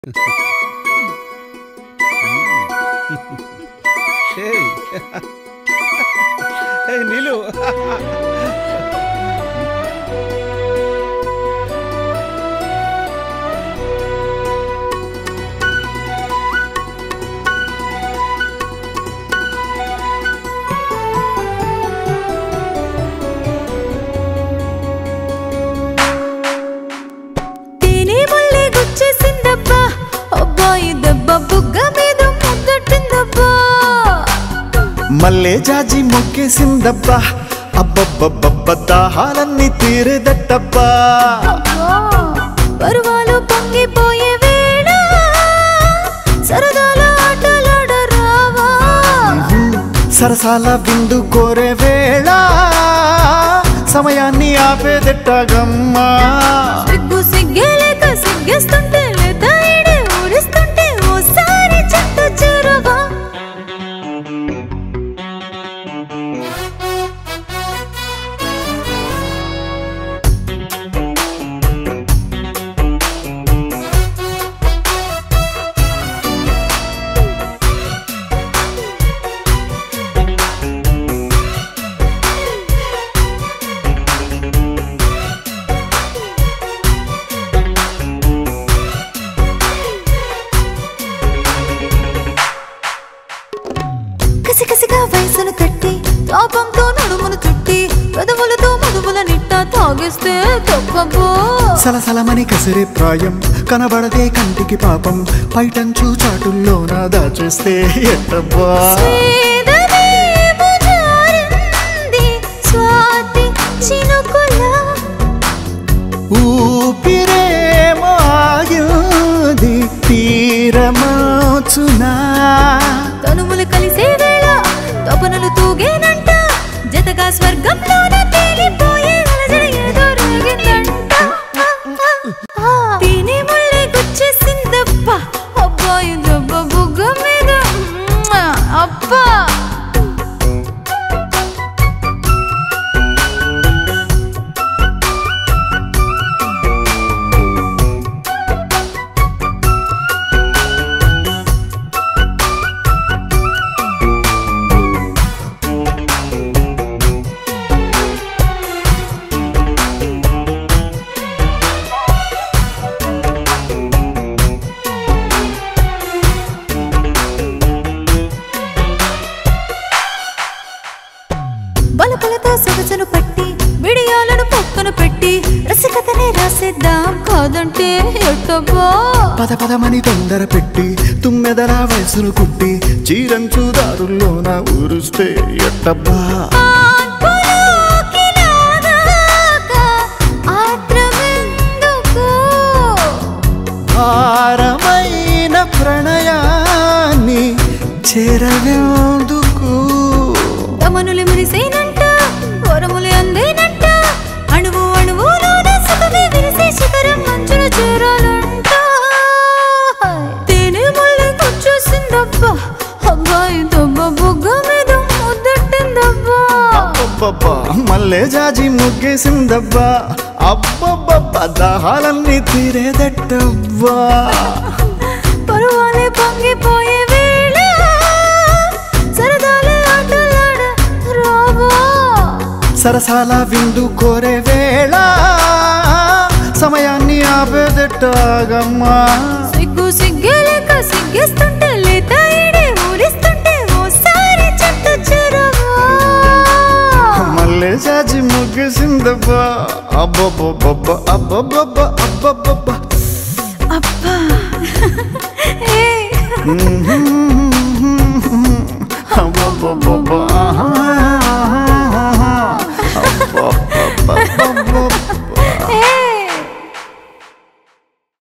ఏయ్ ఏయ్ నీలు తేనె ముల్లె గుచ్చేసిందబ్బా అబ్బాయి దెబ్బ బుగ్గ మీద ముద్దట్టిందబ్బా మల్లె జాజి మొక్కేసిందబ్బా అబ్బబ్బబ్బబ్బ దాహాలన్నీ తీరేదట్టబ్బా పరువాలు పొంగిపోయే వేళ సరదాల ఆటలాడరావా సరసాల విందు కోరే వేళ సమయాన్ని ఆపేదెట్టగమ్మా సిగ్గు సిగ్గే లేక సిగ్గేస్తుంటే లేదా ఈడే ఊరిస్తుంటే ఓసారి చెట్ట చేరవా కసి కసిగా వయసును తట్టి తాపంతో నడుమును చుట్టి పెదవులతో మధువుల నిట్ట తాగిస్తే తప్పబో సలసలమని కసిరే ప్రాయం కనబడదే కంటికి పాపం పైటంచు చాటుల్లోన దాచేస్తే ఎట్టబ్బా స్వేదమేమో జారింది స్వాతి చినుకులా ఊపిరేమో ఆగింది తీరమాచునా తనుములు కలిసే వేళ తపనలు తూగేనంట జతగా స్వర్గంలోన తేలిపోయే అలజడి ఏదో రేగిందంట తిని ముళ్ళే గుచ్చేసిందప్ప అబ్బాయి దెబ్బ బుగ్గ మీద అబ్బా బలపలతో సొగసును పట్టి విడియాలను పక్కన పెట్టి రసికతనే రాసేద్దాం కాదంటే ఎట్టబ్బా పద పదమని తొందర పెట్టి తుమ్మెదల వయసును కుట్టి చీరంచు దారుల్లోన ఊరుస్తే ఎట్టబ్బా ఆత్మలోకి లాగాక ఆత్రమెందుకు? భారమైన ప్రణయాన్ని చేరవేందుకు దమనులు మురిసేనంట వరములు అందేనంట అణువు అణువులోన సుఖమే విరిసే శిఖరం మంచున చేరాలంట తేనె ముళ్ళే కూర్చోసిందబ్బా అబ్బాయి దొబ్బ బుగ్గ మీద ముద్దట్టిందబ్బా అబ్బబ్బబ్బా మల్లె జాజి ముగ్గేసిందబ్బా అబ్బబ్బబ్బ దాహాలన్నీ తీరేదట్టబ్బా పరువాలే పొంగిపోయే వేళ సరదాలే ఆటలాడ రావా సరసాల విందు కోరే వేళ సమయాన్ని ఆపేదెట్టాగమ్మా సిగ్గు సిగ్గే లేక సిగ్గేస్తుంటే లేత ఈడే ఊరిస్తుంటే ఓసారి చెట్ట చెరవా మల్లె జాజి ముగ్గేసిందబ్బా అబ్బబ్బబ్బబ్బ అబ్బబ్బబ్బ అబ్బబ్బబ్బ అబ్బా ఏ మ్మ్.